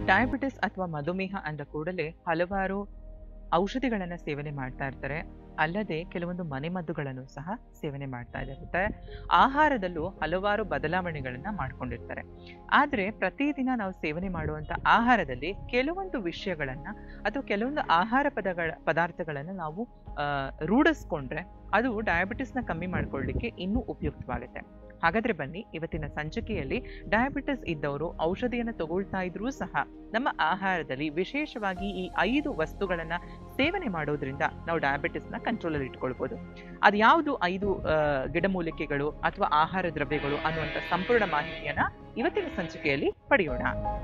diabetes ಅಥವಾ ಮಧುಮೇಹ ಅಂದ ಕೂಡಲೇ ಹಲವಾರು ಔಷಧಿಗಳನ್ನು ಸೇವನೆ ಮಾಡ್ತಾ ಇರ್ತಾರೆ ಅಲ್ಲದೆ ಕೆಲವೊಂದು ಮನೆಮದ್ದುಗಳನ್ನು ಸಹ ಸೇವನೆ ಮಾಡ್ತಾ ಇರುತ್ತೆ ಆಹಾರದಲ್ಲೂ ಹಲವಾರು ಬದಲಾವಣೆಗಳನ್ನು ಮಾಡ್ಕೊಂಡಿರ್ತಾರೆ ಆದರೆ ಪ್ರತಿದಿನ ನಾವು ಸೇವನೆ ಮಾಡುವಂಥ ಆಹಾರದಲ್ಲಿ ಕೆಲವೊಂದು ವಿಷಯಗಳನ್ನು ಅಥವಾ ಕೆಲವೊಂದು ಆಹಾರ ಪದಗಳ ಪದಾರ್ಥಗಳನ್ನು ನಾವು ಆ, ರೂಢಿಸ್ಕೊಂಡ್ರೆ ಅದು ಡಯಾಬಿಟಿಸ್ನ ಕಮ್ಮಿ ಮಾಡ್ಕೊಳ್ಳಿಕ್ಕೆ ಇನ್ನೂ ಉಪಯುಕ್ತವಾಗುತ್ತೆ ಹಾಗಾದ್ರೆ ಬನ್ನಿ ಇವತ್ತಿನ ಸಂಚಿಕೆಯಲ್ಲಿ ಡಯಾಬಿಟಿಸ್ ಇದ್ದವರು ಔಷಧಿಯನ್ನು ತಗೊಳ್ತಾ ಇದ್ರೂ ಸಹ ನಮ್ಮ ಆಹಾರದಲ್ಲಿ ವಿಶೇಷವಾಗಿ ಈ ಐದು ವಸ್ತುಗಳನ್ನ ಸೇವನೆ ಮಾಡೋದ್ರಿಂದ ನಾವು ಡಯಾಬಿಟಿಸ್ನ ಕಂಟ್ರೋಲಲ್ಲಿ ಇಟ್ಕೊಳ್ಬೋದು ಅದು ಯಾವುದು ಐದು ಆ, ಗಿಡಮೂಲಿಕೆಗಳು ಅಥವಾ ಆಹಾರ ದ್ರವ್ಯಗಳು ಅನ್ನುವಂಥ ಸಂಪೂರ್ಣ ಮಾಹಿತಿಯನ್ನ ಇವತ್ತಿನ ಸಂಚಿಕೆಯಲ್ಲಿ ಪಡೆಯೋಣ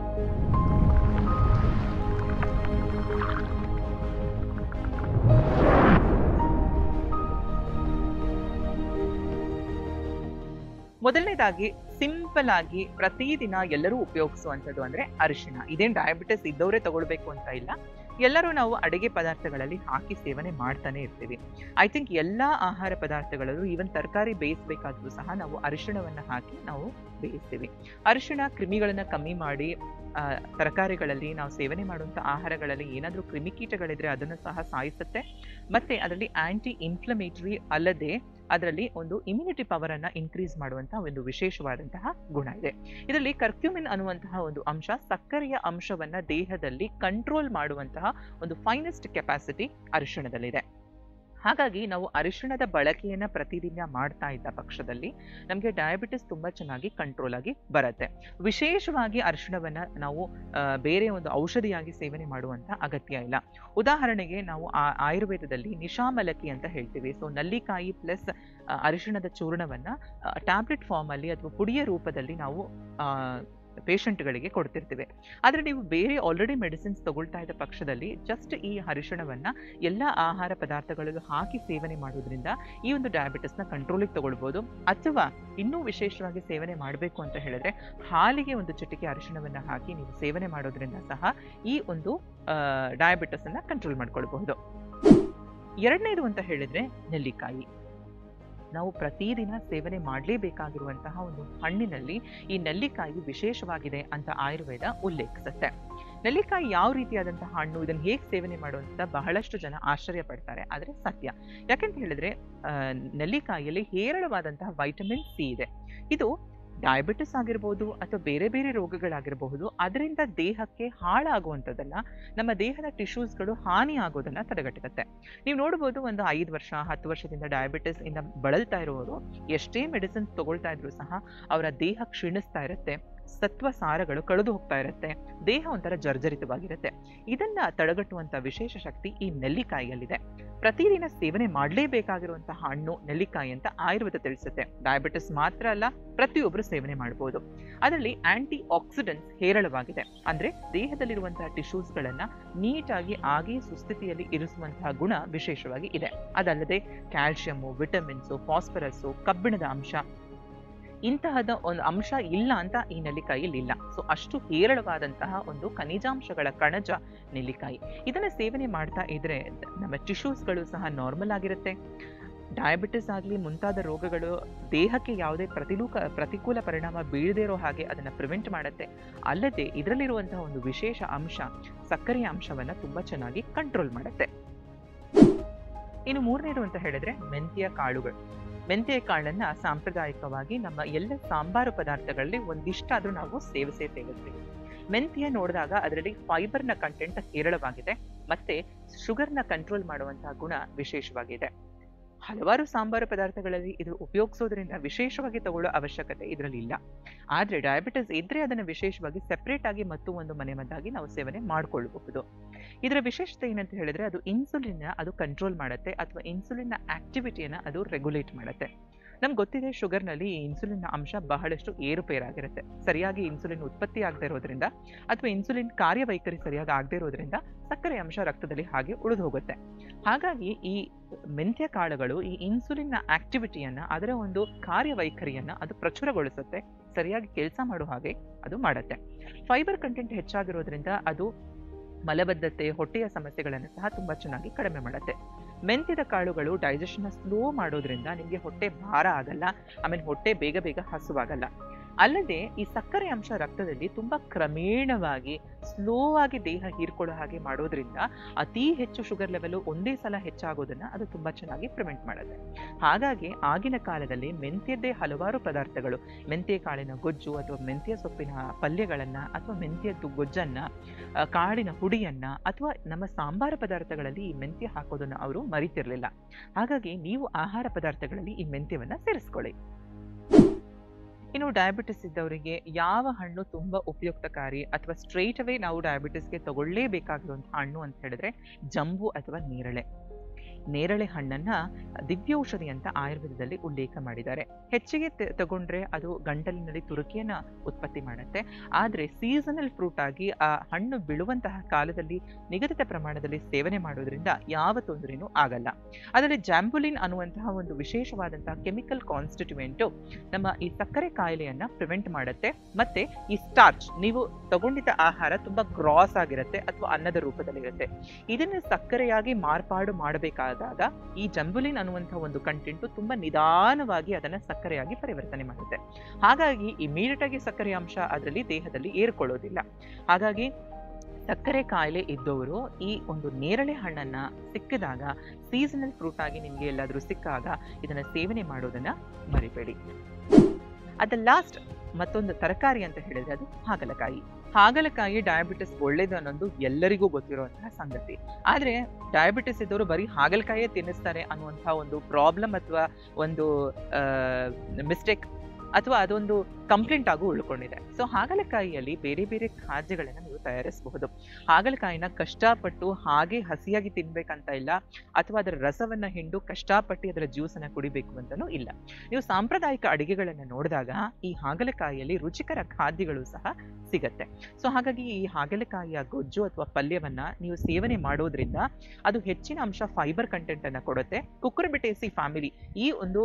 ಮೊದಲನೇದಾಗಿ ಸಿಂಪಲ್ ಆಗಿ ಪ್ರತಿದಿನ ಎಲ್ಲರೂ ಉಪಯೋಗಿಸುವಂಥದ್ದು ಅಂದ್ರೆ ಅರಿಶಿಣ ಇದೇನು ಡಯಾಬಿಟಿಸ್ ಇದ್ದವರೇ ತಗೊಳ್ಬೇಕು ಅಂತ ಇಲ್ಲ ಎಲ್ಲರೂ ನಾವು ಅಡುಗೆ ಪದಾರ್ಥಗಳಲ್ಲಿ ಹಾಕಿ ಸೇವನೆ ಮಾಡ್ತಾನೆ ಇರ್ತೀವಿ ಐ ಥಿಂಕ್ ಎಲ್ಲ ಆಹಾರ ಪದಾರ್ಥಗಳಲ್ಲೂ ಈವನ್ ತರಕಾರಿ ಬೇಯಿಸಬೇಕಾದ್ರೂ ಸಹ ನಾವು ಅರಿಶಿಣವನ್ನು ಹಾಕಿ ನಾವು ಬೇಯಿಸ್ತೀವಿ ಅರಿಶಿಣ ಕ್ರಿಮಿಗಳನ್ನ ಕಮ್ಮಿ ಮಾಡಿ ಆ, ತರಕಾರಿಗಳಲ್ಲಿ ನಾವು ಸೇವನೆ ಮಾಡುವಂಥ ಆಹಾರಗಳಲ್ಲಿ ಏನಾದರೂ ಕ್ರಿಮಿಕೀಟಗಳಿದ್ರೆ ಅದನ್ನು ಸಹ ಸಾಯಿಸುತ್ತೆ ಮತ್ತೆ ಅದರಲ್ಲಿ ಆಂಟಿ ಇನ್ಫ್ಲಮೇಟರಿ ಅಲ್ಲದೆ ಅದರಲ್ಲಿ ಒಂದು ಇಮ್ಯುನಿಟಿ ಪವರ್ ಅನ್ನ ಇನ್ಕ್ರೀಸ್ ಮಾಡುವಂತಹ ಒಂದು ವಿಶೇಷವಾದಂತಹ ಗುಣ ಇದೆ ಇದರಲ್ಲಿ ಕರ್ಕ್ಯೂಮಿನ್ ಅನ್ನುವಂತಹ ಒಂದು ಅಂಶ ಸಕ್ಕರೆಯ ಅಂಶವನ್ನ ದೇಹದಲ್ಲಿ ಕಂಟ್ರೋಲ್ ಮಾಡುವಂತಹ ಒಂದು ಫೈನೆಸ್ಟ್ ಕೆಪಾಸಿಟಿ ಅರಿಶಿಣದಲ್ಲಿದೆ ಹಾಗಾಗಿ ನಾವು ಅರಿಶಿಣದ ಬಳಕೆಯನ್ನ ಪ್ರತಿದಿನ ಮಾಡ್ತಾ ಇದ್ದ ಪಕ್ಷದಲ್ಲಿ ನಮಗೆ ಡಯಾಬಿಟಿಸ್ ತುಂಬಾ ಚೆನ್ನಾಗಿ ಕಂಟ್ರೋಲ್ ಆಗಿ ಬರುತ್ತೆ ವಿಶೇಷವಾಗಿ ಅರಿಶಿಣವನ್ನ ನಾವು ಆ, ಬೇರೆ ಒಂದು ಔಷಧಿಯಾಗಿ ಸೇವನೆ ಮಾಡುವಂತ ಅಗತ್ಯ ಇಲ್ಲ ಉದಾಹರಣೆಗೆ ನಾವು ಆ ಆಯುರ್ವೇದದಲ್ಲಿ ನಿಶಾಮಲಕಿ ಅಂತ ಹೇಳ್ತೀವಿ ಸೊ ನಲ್ಲಿಕಾಯಿ ಪ್ಲಸ್ ಅರಿಶಿಣದ ಚೂರ್ಣವನ್ನ ಟ್ಯಾಬ್ಲೆಟ್ ಫಾರ್ಮ್ ಅಲ್ಲಿ ಅಥವಾ ಪುಡಿಯ ರೂಪದಲ್ಲಿ ನಾವು ಪೇಷಂಟ್ಗಳಿಗೆ ಕೊಡ್ತಿರ್ತೀವಿ ಆದರೆ ನೀವು ಬೇರೆ ಆಲ್ರೆಡಿ ಮೆಡಿಸಿನ್ಸ್ ತಗೊಳ್ತಾ ಇದ್ದ ಪಕ್ಷದಲ್ಲಿ ಜಸ್ಟ್ ಈ ಅರಿಶಿಣವನ್ನ ಎಲ್ಲ ಆಹಾರ ಪದಾರ್ಥಗಳಲ್ಲೂ ಹಾಕಿ ಸೇವನೆ ಮಾಡೋದ್ರಿಂದ ಈ ಒಂದು ಡಯಾಬಿಟಿಸ್ನ ಕಂಟ್ರೋಲಿಗೆ ತಗೊಳ್ಬೋದು ಅಥವಾ ಇನ್ನೂ ವಿಶೇಷವಾಗಿ ಸೇವನೆ ಮಾಡಬೇಕು ಅಂತ ಹೇಳಿದ್ರೆ ಹಾಲಿಗೆ ಒಂದು ಚಿಟಿಕೆ ಅರಿಶಿಣವನ್ನ ಹಾಕಿ ನೀವು ಸೇವನೆ ಮಾಡೋದ್ರಿಂದ ಸಹ ಈ ಒಂದು ಡಯಾಬಿಟಿಸ್ ಅನ್ನ ಕಂಟ್ರೋಲ್ ಮಾಡ್ಕೊಳ್ಬಹುದು ಎರಡನೇದು ಅಂತ ಹೇಳಿದ್ರೆ ನೆಲ್ಲಿಕಾಯಿ ನಾವು ಪ್ರತಿದಿನ ಸೇವನೆ ಮಾಡಲೇಬೇಕಾಗಿರುವಂತಹ ಒಂದು ಹಣ್ಣಿನಲ್ಲಿ ಈ ನೆಲ್ಲಿಕಾಯಿ ವಿಶೇಷವಾಗಿದೆ ಅಂತ ಆಯುರ್ವೇದ ಉಲ್ಲೇಖಿಸುತ್ತೆ ನೆಲ್ಲಿಕಾಯಿ ಯಾವ ರೀತಿಯಾದಂತಹ ಹಣ್ಣು ಇದನ್ನು ಹೇಗೆ ಸೇವನೆ ಮಾಡುವಂತ ಬಹಳಷ್ಟು ಜನ ಆಶ್ಚರ್ಯ ಪಡ್ತಾರೆ ಆದರೆ ಸತ್ಯ ಯಾಕಂತ ಹೇಳಿದ್ರೆ ಆ, ನೆಲ್ಲಿಕಾಯಿಯಲ್ಲಿ ಹೇರಳವಾದಂತಹ ವೈಟಮಿನ್ ಸಿ ಇದೆ ಇದು ಡಯಾಬಿಟಿಸ್ ಆಗಿರ್ಬೋದು ಅಥವಾ ಬೇರೆ ಬೇರೆ ರೋಗಗಳಾಗಿರಬಹುದು ಅದರಿಂದ ದೇಹಕ್ಕೆ ಹಾಳಾಗುವಂಥದ್ದನ್ನ ನಮ್ಮ ದೇಹದ ಟಿಶ್ಯೂಸ್ಗಳು ಹಾನಿ ಆಗೋದನ್ನ ತಡೆಗಟ್ಟುತ್ತೆ ನೀವು ನೋಡ್ಬೋದು ಒಂದು ಐದು ವರ್ಷ ಹತ್ತು ವರ್ಷದಿಂದ ಡಯಾಬಿಟಿಸ್ ಇಂದ ಬಳಲ್ತಾ ಇರುವವರು ಎಷ್ಟೇ ಮೆಡಿಸಿನ್ಸ್ ತಗೊಳ್ತಾ ಇದ್ರು ಸಹ ಅವರ ದೇಹ ಕ್ಷೀಣಿಸ್ತಾ ಇರುತ್ತೆ ಸತ್ವ ಸಾರಗಳು ಕಳೆದು ಹೋಗ್ತಾ ಇರುತ್ತೆ ದೇಹ ಒಂಥರ ಜರ್ಜರಿತವಾಗಿರುತ್ತೆ ಇದನ್ನ ತಡೆಗಟ್ಟುವಂತ ವಿಶೇಷ ಶಕ್ತಿ ಈ ನೆಲ್ಲಿಕಾಯಿಯಲ್ಲಿದೆ ಪ್ರತಿದಿನ ಸೇವನೆ ಮಾಡಲೇಬೇಕಾಗಿರುವಂತಹ ಹಣ್ಣು ನೆಲ್ಲಿಕಾಯಿ ಅಂತ ಆಯುರ್ವೇದ ತಿಳಿಸುತ್ತೆ ಡಯಾಬಿಟಿಸ್ ಮಾತ್ರ ಅಲ್ಲ ಪ್ರತಿಯೊಬ್ಬರು ಸೇವನೆ ಮಾಡಬಹುದು ಅದರಲ್ಲಿ ಆಂಟಿ ಆಕ್ಸಿಡೆಂಟ್ಸ್ ಹೇರಳವಾಗಿದೆ ಅಂದ್ರೆ ದೇಹದಲ್ಲಿರುವಂತಹ ಟಿಶ್ಯೂಸ್ಗಳನ್ನ ನೀಟಾಗಿ ಆಗಿ ಸುಸ್ಥಿತಿಯಲ್ಲಿ ಇರಿಸುವಂತಹ ಗುಣ ವಿಶೇಷವಾಗಿ ಇದೆ ಅದಲ್ಲದೆ ಕ್ಯಾಲ್ಸಿಯಮ್ಮು ವಿಟಮಿನ್ಸು ಫಾಸ್ಫರಸ್ಸು ಕಬ್ಬಿಣದ ಅಂಶ ಇಂತಹದ ಒಂದು ಅಂಶ ಇಲ್ಲ ಅಂತ ಈ ನೆಲ್ಲಿಕಾಯಿಯಲ್ಲಿ ಇಲ್ಲ ಸೊ ಅಷ್ಟು ಹೇರಳವಾದಂತಹ ಒಂದು ಖನಿಜಾಂಶಗಳ ಕಣಜ ನೆಲ್ಲಿಕಾಯಿ ಇದನ್ನ ಸೇವನೆ ಮಾಡ್ತಾ ಇದ್ರೆ ನಮ್ಮ ಟಿಶ್ಯೂಸ್ಗಳು ಸಹ ನಾರ್ಮಲ್ ಆಗಿರುತ್ತೆ ಡಯಾಬಿಟಿಸ್ ಆಗಲಿ ಮುಂತಾದ ರೋಗಗಳು ದೇಹಕ್ಕೆ ಯಾವುದೇ ಪ್ರತಿಲೂಕ ಪ್ರತಿಕೂಲ ಪರಿಣಾಮ ಬೀಳದೇ ಇರೋ ಹಾಗೆ ಅದನ್ನು ಪ್ರಿವೆಂಟ್ ಮಾಡುತ್ತೆ ಅಲ್ಲದೆ ಇದರಲ್ಲಿರುವಂತಹ ಒಂದು ವಿಶೇಷ ಅಂಶ ಸಕ್ಕರೆಯ ಅಂಶವನ್ನ ತುಂಬಾ ಚೆನ್ನಾಗಿ ಕಂಟ್ರೋಲ್ ಮಾಡುತ್ತೆ ಇನ್ನು ಮೂರನೇದು ಅಂತ ಹೇಳಿದ್ರೆ ಮೆಂತ್ಯ ಕಾಳುಗಳು ಮೆಂತ್ಯ ಕಾಳನ್ನ ಸಾಂಪ್ರದಾಯಿಕವಾಗಿ ನಮ್ಮ ಎಲ್ಲ ಸಾಂಬಾರು ಪದಾರ್ಥಗಳಲ್ಲಿ ಒಂದಿಷ್ಟಾದ್ರೂ ನಾವು ಸೇವಿಸೇ ಸೇವಿಸ್ತೀವಿ ಮೆಂತ್ಯ ನೋಡಿದಾಗ ಅದರಲ್ಲಿ ಫೈಬರ್ನ ಕಂಟೆಂಟ್ ಹೇರಳವಾಗಿದೆ ಮತ್ತೆ ಶುಗರ್ನ ಕಂಟ್ರೋಲ್ ಮಾಡುವಂತಹ ಗುಣ ವಿಶೇಷವಾಗಿದೆ ಹಲವಾರು ಸಾಂಬಾರು ಪದಾರ್ಥಗಳಲ್ಲಿ ಇದು ಉಪಯೋಗಿಸೋದ್ರಿಂದ ವಿಶೇಷವಾಗಿ ತಗೊಳ್ಳೋ ಅವಶ್ಯಕತೆ ಇದರಲ್ಲಿ ಇಲ್ಲ ಆದ್ರೆ ಡಯಾಬಿಟಿಸ್ ಇದ್ರೆ ಅದನ್ನು ವಿಶೇಷವಾಗಿ ಸೆಪರೇಟ್ ಆಗಿ ಮತ್ತು ಒಂದು ಮನೆಮದ್ದಾಗಿ ನಾವು ಸೇವನೆ ಮಾಡ್ಕೊಳ್ಬಹುದು ಇದರ ವಿಶೇಷತೆ ಏನಂತ ಹೇಳಿದ್ರೆ ಅದು ಇನ್ಸುಲಿನ್ ಅದು ಕಂಟ್ರೋಲ್ ಮಾಡುತ್ತೆ ಅಥವಾ ಇನ್ಸುಲಿನ್ ಆಕ್ಟಿವಿಟಿಯನ್ನ ಅದು ರೆಗ್ಯುಲೇಟ್ ಮಾಡುತ್ತೆ ನಮ್ಗೆ ಗೊತ್ತಿದೆ ಶುಗರ್ನಲ್ಲಿ ಈ ಇನ್ಸುಲಿನ್ ಅಂಶ ಬಹಳಷ್ಟು ಏರುಪೇರಾಗಿರುತ್ತೆ ಸರಿಯಾಗಿ ಇನ್ಸುಲಿನ್ ಉತ್ಪತ್ತಿ ಆಗದೆ ಇರೋದ್ರಿಂದ ಅಥವಾ ಇನ್ಸುಲಿನ್ ಕಾರ್ಯವೈಖರಿ ಸರಿಯಾಗಿ ಆಗದೆ ಇರೋದ್ರಿಂದ ಸಕ್ಕರೆ ಅಂಶ ರಕ್ತದಲ್ಲಿ ಹಾಗೆ ಉಳಿದು ಹೋಗುತ್ತೆ ಹಾಗಾಗಿ ಈ ಮೆಂತ್ಯ ಕಾಳುಗಳು ಈ ಇನ್ಸುಲಿನ್ನ ಆಕ್ಟಿವಿಟಿಯನ್ನ ಅದರ ಒಂದು ಕಾರ್ಯವೈಖರಿಯನ್ನ ಅದು ಪ್ರಚುರಗೊಳಿಸುತ್ತೆ ಸರಿಯಾಗಿ ಕೆಲಸ ಮಾಡೋ ಹಾಗೆ ಅದು ಮಾಡುತ್ತೆ ಫೈಬರ್ ಕಂಟೆಂಟ್ ಹೆಚ್ಚಾಗಿರೋದ್ರಿಂದ ಅದು ಮಲಬದ್ಧತೆ ಹೊಟ್ಟೆಯ ಸಮಸ್ಯೆಗಳನ್ನು ಸಹ ತುಂಬಾ ಚೆನ್ನಾಗಿ ಕಡಿಮೆ ಮಾಡುತ್ತೆ ಮೆಂತ್ಯದ ಕಾಳುಗಳು ಡೈಜೆಷನ್ನ ಸ್ಲೋ ಮಾಡೋದ್ರಿಂದ ನಿಮಗೆ ಹೊಟ್ಟೆ ಭಾರ ಆಗಲ್ಲ ಆಮೇಲೆ ಹೊಟ್ಟೆ ಬೇಗ ಬೇಗ ಹಸುವಾಗಲ್ಲ ಅಲ್ಲದೆ ಈ ಸಕ್ಕರೆ ಅಂಶ ರಕ್ತದಲ್ಲಿ ತುಂಬಾ ಕ್ರಮೇಣವಾಗಿ ಸ್ಲೋ ಆಗಿ ದೇಹ ಹೀರ್ಕೊಳ್ಳೋ ಹಾಗೆ ಮಾಡೋದ್ರಿಂದ ಅತಿ ಹೆಚ್ಚು ಶುಗರ್ ಲೆವೆಲ್ ಒಂದೇ ಸಲ ಹೆಚ್ಚಾಗೋದನ್ನ ಅದು ತುಂಬಾ ಚೆನ್ನಾಗಿ ಪ್ರಿವೆಂಟ್ ಮಾಡುತ್ತೆ ಹಾಗಾಗಿ ಆಗಿನ ಕಾಲದಲ್ಲಿ ಮೆಂತ್ಯದ್ದೇ ಹಲವಾರು ಪದಾರ್ಥಗಳು ಮೆಂತ್ಯ ಕಾಳಿನ ಗೊಜ್ಜು ಅಥವಾ ಮೆಂತ್ಯ ಸೊಪ್ಪಿನ ಪಲ್ಯಗಳನ್ನ ಅಥವಾ ಮೆಂತ್ಯದ್ದು ಗೊಜ್ಜನ್ನ ಆ, ಕಾಳಿನ ಹುಡಿಯನ್ನ ಅಥವಾ ನಮ್ಮ ಸಾಂಬಾರ ಪದಾರ್ಥಗಳಲ್ಲಿ ಈ ಮೆಂತ್ಯ ಹಾಕೋದನ್ನ ಅವರು ಮರಿತಿರ್ಲಿಲ್ಲ ಹಾಗಾಗಿ ನೀವು ಆಹಾರ ಪದಾರ್ಥಗಳಲ್ಲಿ ಈ ಮೆಂತ್ಯವನ್ನ ಸೇರಿಸ್ಕೊಳ್ಳಿ ಇನ್ನು ಡಯಾಬಿಟಿಸ್ ಇದ್ದವರಿಗೆ ಯಾವ ಹಣ್ಣು ತುಂಬಾ ಉಪಯುಕ್ತಕಾರಿ ಅಥವಾ ಸ್ಟ್ರೈಟ್ ಅವೇ ನಾವು ಡಯಾಬಿಟಿಸ್ಗೆ ತಗೊಳ್ಳೇಬೇಕಾಗಿರುವಂತಹ ಹಣ್ಣು ಅಂತ ಹೇಳಿದ್ರೆ ಜಂಬು ಅಥವಾ ನೇರಳೆ ನೇರಳೆ ಹಣ್ಣನ್ನ ದಿವ್ಯೌಷಧಿ ಅಂತ ಆಯುರ್ವೇದದಲ್ಲಿ ಉಲ್ಲೇಖ ಮಾಡಿದ್ದಾರೆ ಹೆಚ್ಚಿಗೆ ತ- ತಗೊಂಡ್ರೆ ಅದು ಗಂಟಲಿನಲ್ಲಿ ತುರುಕಿಯನ್ನ ಉತ್ಪತ್ತಿ ಮಾಡುತ್ತೆ ಆದ್ರೆ ಸೀಸನಲ್ ಫ್ರೂಟ್ ಆಗಿ ಆ ಹಣ್ಣು ಬೀಳುವಂತಹ ಕಾಲದಲ್ಲಿ ನಿಗದಿತ ಪ್ರಮಾಣದಲ್ಲಿ ಸೇವನೆ ಮಾಡೋದ್ರಿಂದ ಯಾವ ತೊಂದರೆನೂ ಆಗಲ್ಲ ಅದರಲ್ಲಿ ಜಾಂಬುಲಿನ್ ಅನ್ನುವಂತಹ ಒಂದು ವಿಶೇಷವಾದಂತಹ ಕೆಮಿಕಲ್ ಕಾನ್ಸ್ಟಿಟ್ಯೂಯೆಂಟು ನಮ್ಮ ಈ ಸಕ್ಕರೆ ಕಾಯಿಲೆಯನ್ನ ಪ್ರಿವೆಂಟ್ ಮಾಡುತ್ತೆ ಮತ್ತೆ ಈ ಸ್ಟಾರ್ಚ್ ನೀವು ತಗೊಂಡಿದ್ದ ಆಹಾರ ತುಂಬಾ ಗ್ರಾಸ್ ಆಗಿರುತ್ತೆ ಅಥವಾ ಅನ್ನದ ರೂಪದಲ್ಲಿರುತ್ತೆ ಇದನ್ನ ಸಕ್ಕರೆಯಾಗಿ ಮಾರ್ಪಾಡು ಮಾಡಬೇಕಾದಾಗ ಈ ಜಂಬುಲಿನ್ ಅನ್ನುವಂತಹ ಒಂದು ಕಂಟೆಂಟು ತುಂಬಾ ನಿಧಾನವಾಗಿ ಅದನ್ನ ಸಕ್ಕರೆಯಾಗಿ ಪರಿವರ್ತನೆ ಮಾಡುತ್ತೆ ಹಾಗಾಗಿ ಇಮಿಡಿಯೇಟ್ ಆಗಿ ಸಕ್ಕರೆ ಅಂಶ ಅದರಲ್ಲಿ ದೇಹದಲ್ಲಿ ಏರ್ಕೊಳ್ಳೋದಿಲ್ಲ ಹಾಗಾಗಿ ಸಕ್ಕರೆ ಕಾಯಿಲೆ ಇದ್ದವರು ಈ ಒಂದು ನೇರಳೆ ಹಣ್ಣನ್ನ ಸಿಕ್ಕಿದಾಗ ಸೀಸನಲ್ ಫ್ರೂಟ್ ಆಗಿ ನಿಮ್ಗೆ ಎಲ್ಲಾದ್ರೂ ಸಿಕ್ಕಾಗ ಇದನ್ನ ಸೇವನೆ ಮಾಡೋದನ್ನ ಮರಿಬೇಡಿ ಅದ ಲಾಸ್ಟ್ ಮತ್ತೊಂದು ತರಕಾರಿ ಅಂತ ಹೇಳಿದ್ರೆ ಅದು ಹಾಗಲಕಾಯಿ ಹಾಗಲಕಾಯಿ ಡಯಾಬಿಟಿಸ್ ಒಳ್ಳೇದು ಅನ್ನೋದು ಎಲ್ಲರಿಗೂ ಗೊತ್ತಿರುವಂತಹ ಸಂಗತಿ ಆದ್ರೆ ಡಯಾಬಿಟಿಸ್ ಇದ್ದವರು ಬರೀ ಹಾಗಲಕಾಯೇ ತಿನ್ನಿಸ್ತಾರೆ ಅನ್ನುವಂತಹ ಒಂದು ಪ್ರಾಬ್ಲಮ್ ಅಥವಾ ಒಂದು ಮಿಸ್ಟೇಕ್ ಅಥವಾ ಅದೊಂದು ಕಂಪ್ಲೇಂಟ್ ಆಗು ಉಳ್ಕೊಂಡಿದೆ ಸೊ ಹಾಗಲಕಾಯಿಯಲ್ಲಿ ಬೇರೆ ಬೇರೆ ಖಾದ್ಯಗಳನ್ನು ನೀವು ತಯಾರಿಸಬಹುದು ಹಾಗಲಕಾಯಿನ ಕಷ್ಟಪಟ್ಟು ಹಾಗೆ ಹಸಿಯಾಗಿ ತಿನ್ಬೇಕಂತ ಇಲ್ಲ ಅಥವಾ ಅದರ ರಸವನ್ನ ಹಿಂಡು ಕಷ್ಟಪಟ್ಟು ಅದರ ಜ್ಯೂಸನ್ನ ಕುಡಿಬೇಕು ಅಂತಲೂ ಇಲ್ಲ ನೀವು ಸಾಂಪ್ರದಾಯಿಕ ಅಡಿಗೆಗಳನ್ನ ನೋಡಿದಾಗ ಈ ಹಾಗಲಕಾಯಿಯಲ್ಲಿ ರುಚಿಕರ ಖಾದ್ಯಗಳು ಸಹ ಸಿಗತ್ತೆ ಸೊ ಹಾಗಾಗಿ ಈ ಹಾಗಲಕಾಯಿಯ ಗೊಜ್ಜು ಅಥವಾ ಪಲ್ಯವನ್ನ ನೀವು ಸೇವನೆ ಮಾಡೋದ್ರಿಂದ ಅದು ಹೆಚ್ಚಿನ ಅಂಶ ಫೈಬರ್ ಕಂಟೆಂಟ್ ಅನ್ನ ಕೊಡುತ್ತೆ ಕುಕ್ಕುರ್ಬಿಟೇಸಿ ಫ್ಯಾಮಿಲಿ ಈ ಒಂದು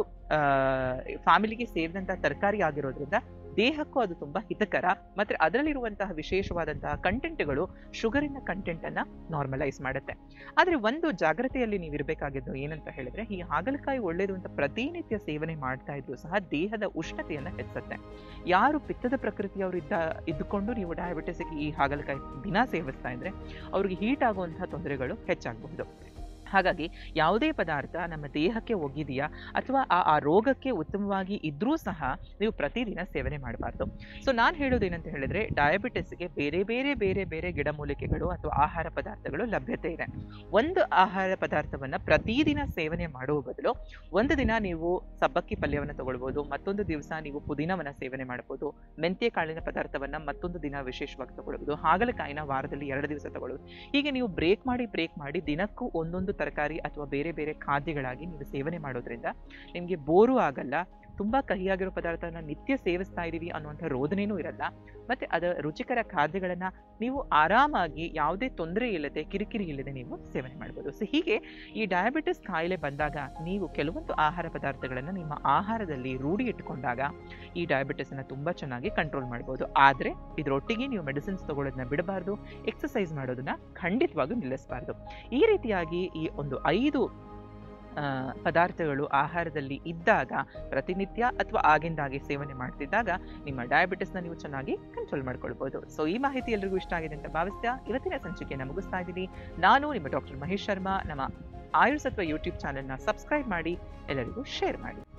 ಫ್ಯಾಮಿಲಿಗೆ ಸೇರಿದಂತಹ ತರಕಾರಿ ಆಗಿರೋದ್ರಿಂದ ದೇಹಕ್ಕೂ ಅದು ತುಂಬಾ ಹಿತಕರ ಮತ್ತೆ ಅದರಲ್ಲಿರುವಂತಹ ವಿಶೇಷವಾದಂತಹ ಕಂಟೆಂಟ್ಗಳು ಶುಗರಿನ ಕಂಟೆಂಟ್ ಅನ್ನ ನಾರ್ಮಲೈಸ್ ಮಾಡುತ್ತೆ ಆದ್ರೆ ಒಂದು ಜಾಗ್ರತೆಯಲ್ಲಿ ನೀವು ಇರಬೇಕಾಗಿದ್ದು ಏನಂತ ಹೇಳಿದ್ರೆ ಈ ಹಾಗಲಕಾಯಿ ಒಳ್ಳೇದು ಅಂತ ಪ್ರತಿನಿತ್ಯ ಸೇವನೆ ಮಾಡ್ತಾ ಇದ್ರು ಸಹ ದೇಹದ ಉಷ್ಣತೆಯನ್ನ ಹೆಚ್ಚುತ್ತೆ ಯಾರು ಪಿತ್ತದ ಪ್ರಕೃತಿಯವರು ಇದ್ದ ಇದ್ದುಕೊಂಡು ನೀವು ಡಯಾಬಿಟಿಸ್ಗೆ ಈ ಹಾಗಲಕಾಯಿ ದಿನ ಸೇವಿಸ್ತಾ ಇದ್ರೆ ಅವ್ರಿಗೆ ಹೀಟ್ ಆಗುವಂತಹ ತೊಂದರೆಗಳು ಹೆಚ್ಚಾಗಬಹುದು ಹಾಗಾಗಿ ಯಾವುದೇ ಪದಾರ್ಥ ನಮ್ಮ ದೇಹಕ್ಕೆ ಒಗ್ಗಿದೆಯಾ ಅಥವಾ ಆ ಆ ರೋಗಕ್ಕೆ ಉತ್ತಮವಾಗಿ ಇದ್ರೂ ಸಹ ನೀವು ಪ್ರತಿದಿನ ಸೇವನೆ ಮಾಡಬಾರ್ದು ಸೊ ನಾನು ಹೇಳೋದು ಏನಂತ ಹೇಳಿದ್ರೆ ಡಯಾಬಿಟಿಸ್ಗೆ ಬೇರೆ ಬೇರೆ ಬೇರೆ ಬೇರೆ ಗಿಡಮೂಲಿಕೆಗಳು ಅಥವಾ ಆಹಾರ ಪದಾರ್ಥಗಳು ಲಭ್ಯತೆ ಇದೆ ಒಂದು ಆಹಾರ ಪದಾರ್ಥವನ್ನ ಪ್ರತಿದಿನ ಸೇವನೆ ಮಾಡುವ ಬದಲು ಒಂದು ದಿನ ನೀವು ಸಬ್ಬಕ್ಕಿ ಪಲ್ಯವನ್ನು ತಗೊಳ್ಬೋದು ಮತ್ತೊಂದು ದಿವಸ ನೀವು ಪುದೀನವನ್ನ ಸೇವನೆ ಮಾಡಬಹುದು ಮೆಂತ್ಯ ಕಾಳಿನ ಪದಾರ್ಥವನ್ನ ಮತ್ತೊಂದು ದಿನ ವಿಶೇಷವಾಗಿ ತಗೊಳ್ಬೋದು ಹಾಗಲಕಾಯಿನ ವಾರದಲ್ಲಿ ಎರಡು ದಿವಸ ತಗೊಳ್ಳೋದು ಹೀಗೆ ನೀವು ಬ್ರೇಕ್ ಮಾಡಿ ಬ್ರೇಕ್ ಮಾಡಿ ದಿನಕ್ಕೂ ಒಂದೊಂದು ತರಕಾರಿ ಅಥವಾ ಬೇರೆ ಬೇರೆ ಖಾದ್ಯಗಳಾಗಿ ನೀವು ಸೇವನೆ ಮಾಡೋದ್ರಿಂದ ನಿಮಗೆ ಬೋರು ಆಗಲ್ಲ ತುಂಬಾ ಕಹಿಯಾಗಿರೋ ಪದಾರ್ಥನ ನಿತ್ಯ ಸೇವಿಸ್ತಾ ಇದೀವಿ ಅನ್ನುವಂಥ ರೋದನೆನೂ ಇರಲ್ಲ ಮತ್ತೆ ಅದರ ರುಚಿಕರ ಖಾದ್ಯಗಳನ್ನ ನೀವು ಆರಾಮಾಗಿ ಯಾವುದೇ ತೊಂದರೆ ಇಲ್ಲದೆ ಕಿರಿಕಿರಿ ಇಲ್ಲದೆ ನೀವು ಸೇವನೆ ಮಾಡ್ಬೋದು ಸೊ ಹೀಗೆ ಈ ಡಯಾಬಿಟಿಸ್ ಕಾಯಿಲೆ ಬಂದಾಗ ನೀವು ಕೆಲವೊಂದು ಆಹಾರ ಪದಾರ್ಥಗಳನ್ನ ನಿಮ್ಮ ಆಹಾರದಲ್ಲಿ ರೂಢಿ ಇಟ್ಟುಕೊಂಡಾಗ ಈ ಡಯಾಬಿಟಿಸ್ ಅನ್ನ ತುಂಬಾ ಚೆನ್ನಾಗಿ ಕಂಟ್ರೋಲ್ ಮಾಡ್ಬೋದು ಆದ್ರೆ ಇದರೊಟ್ಟಿಗೆ ನೀವು ಮೆಡಿಸಿನ್ಸ್ ತಗೊಳ್ಳೋದನ್ನ ಬಿಡಬಾರ್ದು ಎಕ್ಸಸೈಸ್ ಮಾಡೋದನ್ನ ಖಂಡಿತವಾಗೂ ನಿಲ್ಲಿಸಬಾರ್ದು ಈ ರೀತಿಯಾಗಿ ಈ ಒಂದು ಐದು ಆ, ಪದಾರ್ಥಗಳು ಆಹಾರದಲ್ಲಿ ಇದ್ದಾಗ ಪ್ರತಿನಿತ್ಯ ಅಥವಾ ಆಗಿಂದಾಗೆ ಸೇವನೆ ಮಾಡ್ತಿದ್ದಾಗ ನಿಮ್ಮ ಡಯಾಬಿಟಿಸ್ನ ನೀವು ಚೆನ್ನಾಗಿ ಕಂಟ್ರೋಲ್ ಮಾಡ್ಕೊಳ್ಬಹುದು ಸೊ ಈ ಮಾಹಿತಿ ಎಲ್ರಿಗೂ ಇಷ್ಟ ಆಗಿದೆ ಅಂತ ಭಾವಿಸ್ತಾ ಇವತ್ತಿನ ಸಂಚಿಕೆಯನ್ನು ಮುಗಿಸ್ತಾ ಇದ್ದೀನಿ ನಾನು ನಿಮ್ಮ ಡಾಕ್ಟರ್ ಮಹೇಶ್ ಶರ್ಮಾ ನಮ್ಮ ಆಯುರ್ಸತ್ವ ಯೂಟ್ಯೂಬ್ ಚಾನೆಲ್ನ ಸಬ್ಸ್ಕ್ರೈಬ್ ಮಾಡಿ ಎಲ್ಲರಿಗೂ ಶೇರ್ ಮಾಡಿ